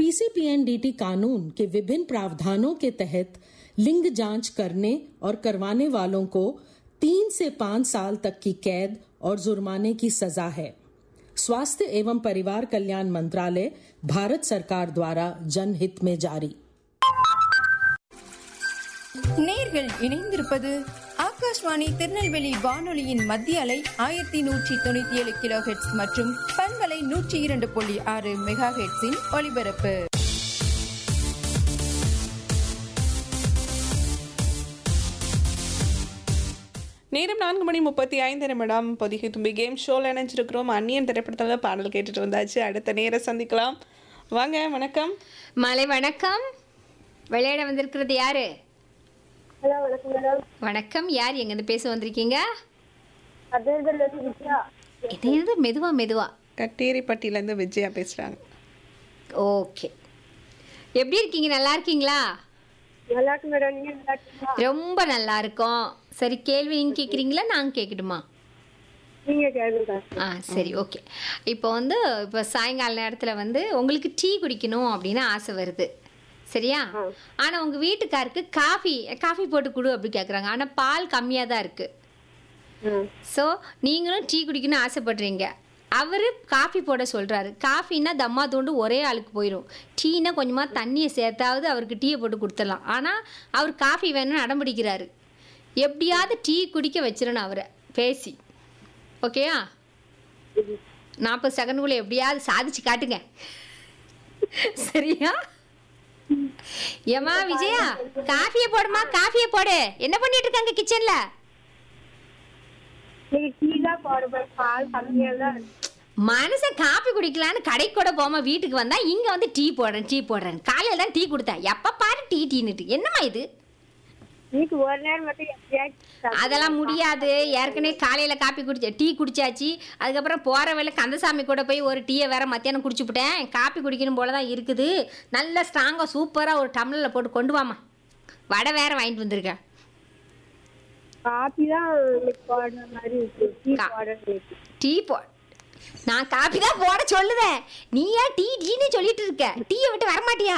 PCPNDT कानून के विभिन्न प्रावधानों के तहत लिंग जांच करने और करवाने वालों को तीन से पांच साल तक की कैद और जुर्माने की सजा है स्वास्थ्य एवं परिवार कल्याण मंत्रालय भारत सरकार द्वारा जनहित में जारी நேர்கள் இணைந்திருப்பது ஆகாஷ்வாணி திருநெல்வேலி வானொலியின் மத்திய அலை ஆயிரத்தி நூற்றி தொண்ணூத்தி ஏழு கிலோ ஹெட்ஸ் மற்றும் பண்பலை நூற்றி இரண்டு புள்ளி ஆறு மெகா ஹெட்ஸின் ஒலிபரப்பு நேரம் நான்கு மணி முப்பத்தி ஐந்து நிமிடம் பொதிகை தும்பி கேம் ஷோவில் இணைஞ்சிருக்கிறோம் அந்நியன் திரைப்படத்தில் பாடல் கேட்டுட்டு வந்தாச்சு அடுத்த நேரம் சந்திக்கலாம் வாங்க வணக்கம் மாலை வணக்கம் விளையாட வந்திருக்கிறது யாரு ஹலோ வணக்கம் மேடம் வணக்கம் யார் எங்கேருந்து பேச வந்திருக்கீங்க அதேபேர்ல இருந்து வித்யா இது இது மெதுவா மெதுவா கட்டேரிப்பட்டியிலேருந்து விஜயா பேசுகிறாங்க ஓகே எப்படி இருக்கீங்க நல்லா இருக்கீங்களா நல்லா இருக்கு மேடம் நீங்க நல்லா இருக்கீங்களா ரொம்ப நல்லா இருக்கோம் சரி கேள்வி நீங்க கேட்குறீங்களா நாங்கள் கேட்கட்டுமா நீங்க கேளுங்க ஆ சரி ஓகே இப்போ வந்து இப்போ சாயங்கால நேரத்தில் வந்து உங்களுக்கு டீ குடிக்கணும் அப்படின்னு ஆசை வருது சரியா ஆனால் உங்கள் வீட்டுக்காருக்கு காஃபி காஃபி போட்டு கொடு அப்படி கேட்குறாங்க ஆனால் பால் கம்மியாக தான் இருக்குது ம். ஸோ நீங்களும் டீ குடிக்கணும்னு ஆசைப்படுறீங்க அவர் காஃபி போட சொல்கிறாரு காஃபின்னா தம்மா தோண்டு ஒரே ஆளுக்கு போயிடும் டீனா கொஞ்சமாக தண்ணியை சேர்த்தாவது அவருக்கு டீயை போட்டு கொடுத்துடலாம் ஆனால் அவர் காஃபி வேணும்னு அடம்பிடிக்கிறாரு எப்படியாவது டீ குடிக்க வச்சிடணும் அவரை பேசி ஓகேயா நாற்பது செகண்டுக்குள்ளே எப்படியாவது சாதிச்சு காட்டுங்க சரியா ஏமா விஜயா காஃபியை போடுமா காஃபியை போடு என்ன பண்ணிட்டு இருக்காங்க கிச்சன்ல நீங்க டீ தான் போடுவேன் பால் கம்மியா தான் இருக்கு. மனுஷன் காபி குடிக்கலான்னு கடைக்கு கூட போகாம வீட்டுக்கு வந்தா இங்க வந்து டீ போடுறேன் டீ போடுறேன் காலையில தான் டீ கொடுத்தேன் எப்ப பாரு டீ டீன்னுட்டு என்னம்மா இது வீக்கு ஒரு நேரம் மட்டும் எப்பயாச்சும் சாப்பிடுவேன். அதெல்லாம் முடியாது ஏற்கனவே காலையில காப்பி குடிச்ச டீ குடிச்சாச்சு அதுக்கப்புறம் போற வேலை கந்தசாமி கூட போய் ஒரு டீயை வேற மத்தியானம் குடிச்சுப்புட்டேன் காப்பி குடிக்கணும் போல தான் இருக்குது நல்ல ஸ்ட்ராங்கா சூப்பரா ஒரு டம்ளர்ல போட்டு கொண்டு வாமா வடை வேற வாங்கிட்டு வந்திருக்கேன் காபி தான் இன்னைக்கு போடுற மாதிரி இருக்கு டீ கா- போடுறது டீ போ நான் காப்பி தான் போட சொல்லுவேன் நீ ஏன் டீ டீன்னு சொல்லிட்டு இருக்க டீயை விட்டு வரமாட்டியா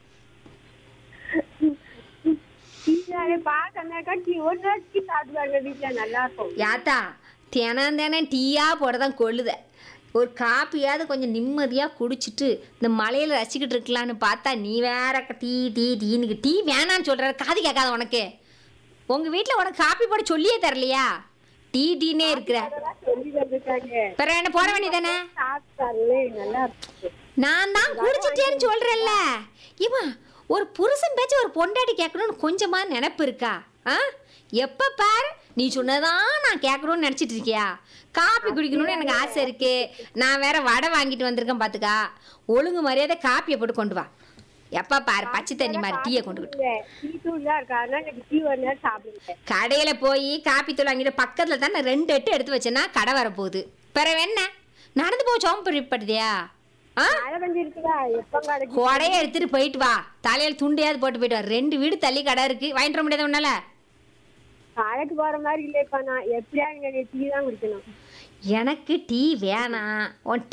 டீ தானே பால் கம்மியாக்கா டீ ஒரு நாள் டீ சாப்பிடுவாங்க வீட்டுல நல்லா இருக்கும் யாத்தா தினம் தினம் டீயா போட தான் கொள்ளுத ஒரு காப்பியாவது கொஞ்சம் நிம்மதியாக குடிச்சிட்டு இந்த மலையில் ரசிக்கிட்டு இருக்கலான்னு பார்த்தா நீ வேற க- டீ டீ டீனுக்கு டீ வேணான்னு சொல்கிற காது கேட்காத உனக்கு உங்கள் வீட்டில் உனக்கு காப்பி போட சொல்லியே தரலையா டீ டீனே இருக்கிற அதெல்லாம் சொல்லி வந்திருக்காங்க பிறகு என்ன போட வேண்டியதானே சாப்பிட்டாலே நல்லா இருக்கும் நான் தான் குடிச்சிட்டேன்னு சொல்கிறேன்ல இவன் ஒரு புருஷன் பேச்சு ஒரு பொண்டாட்டி கேட்கணும்னு கொஞ்சமா நினப்பு இருக்கா ஆ எப்போ பாரு நீ சொன்னதான் நான் கேட்கணும்னு நினச்சிட்டு இருக்கியா காப்பி குடிக்கணும்னு எனக்கு ஆசை இருக்கு நான் வேற வடை வாங்கிட்டு வந்திருக்கேன் பார்த்துக்கா ஒழுங்கு மரியாதை காப்பியை போட்டு கொண்டு வா எப்போ பாரு பச்சை தண்ணி மாதிரி டீயை கொண்டுக்கிட்டு இல்ல, டீ தூள் தான் இருக்கு அதனால எனக்கு டீ ஒரு நேரம் சாப்பிடுவேன் கடையில் போய் காப்பி தூள் வாங்கிட்டு பக்கத்தில் தான் நான் ரெண்டு எட்டு எடுத்து வச்சேன்னா கடை வரப்போகுது பிறகு என்ன நடந்து போக சோம்பப்படுதியா ஆ மழை பெஞ்சு இருக்குதா எப்ப கிடைக்கும் கொடையை எடுத்துட்டு போயிட்டு வா தலையில துண்டையாவது போட்டு போயிட்டு வா ரெண்டு வீடு தள்ளி கடை இருக்கு வாங்கிட்டு வர முடியாத உன்னால கடைக்கு போற மாதிரி இல்லைப்பா நான் எப்படியா இங்க டீ தான் குடிக்கணும் எனக்கு டீ வேணாம் உன்